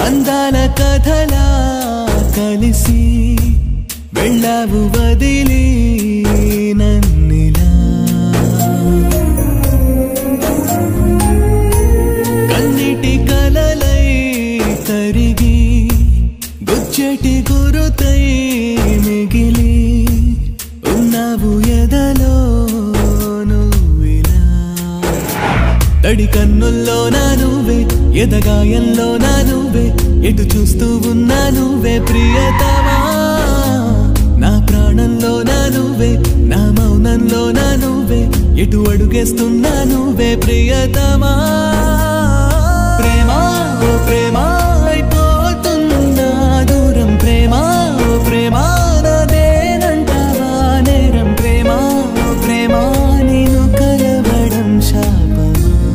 అందాల కథలా కలిసి వెళ్ళావు వదిలి నన్నిలా కన్నిటి కలలై కరిగి గుచ్చటి గురుతై మిగిలి ఉన్నావు ఎదలో నువ్విలా తడి కన్నుల్లో నా నువ్వే ఎదగాయంలో నా నువ్వే ఎటు చూస్తూ ఉన్నా నువ్వే ప్రియతమా నా ప్రాణంలో నా నువ్వే నా మౌనంలో నా నువ్వే ఎటు అడుగేస్తున్నా నువ్వే ప్రియతమా ప్రేమ ఓ ప్రేమ అయిపోతున్నా దూరం ప్రేమ ఓ ప్రేమ నాదేనంటావా నేరం ప్రేమ ఓ ప్రేమ నేను కలవడం శాపమా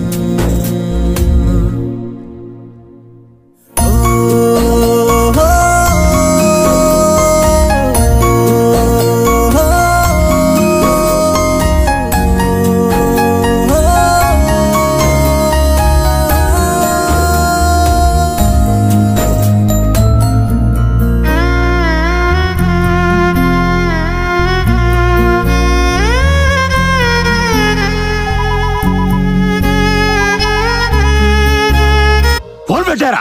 ఫోన్ పెట్టారా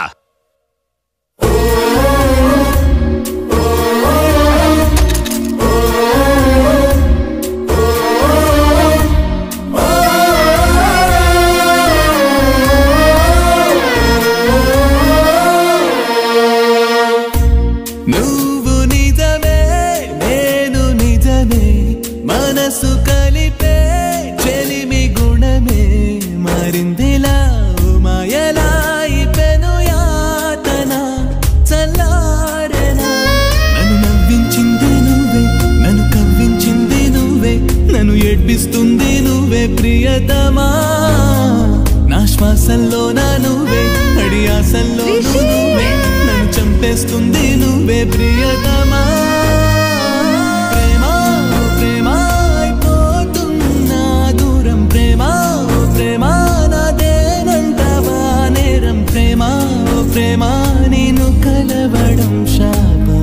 నువ్వు నిజమే నేను నిజమే మనసు కలిపే చెలిమి గుణమే మారిందిలా మాయలా పెను యాతన చల్లారెనా నన్ను నవ్వించింది నువ్వే నన్ను కవ్వించింది నువ్వే నన్ను ఏడ్పిస్తుంది నువ్వే ప్రియతమా నా శ్వాసల్లో నా నువ్వే అడియాసల్లో నువ్వే నన్ను చంపేస్తుంది నువ్వే ప్రియతమా ప్రేమ ఓ ప్రేమ అయిపోతున్నా దూరం ప్రేమ ఓ ప్రేమ నాదేనంటావా నేరం ప్రేమ ఓ ప్రేమ నేను కలవడం శాపమా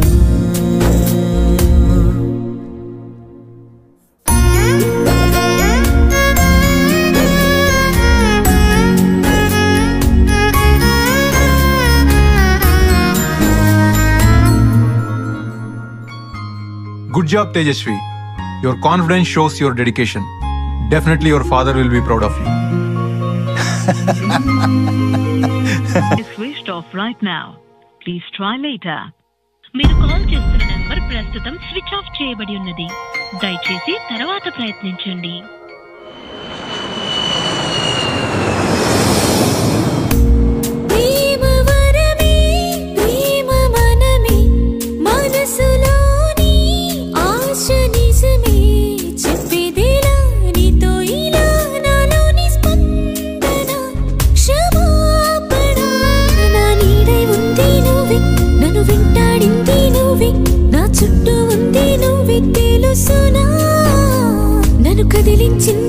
Good job, Tejasvi. Your confidence shows your dedication. Definitely, your father will be proud of you. is switched off right now. Please try later. మీరు కాల్ చేస్తున్న నంబర్ ప్రస్తుతం స్విచ్ ఆఫ్ చేయబడి ఉన్నది దయచేసి తర్వాత ప్రయత్నించండి ప్రేమ వరమే ప్రేమ మనమే మనసులోని ఆశ నిజమే చెప్పేదిలా నీతో ఇలా నాలోని స్పందన క్షమాపణ నా నీడై ఉంది నువ్వే నన్ను వెంటాడింది నువ్వే నా చుట్టూ ఉంది నువ్వే తెలుసునా నన్ను కదిలించింది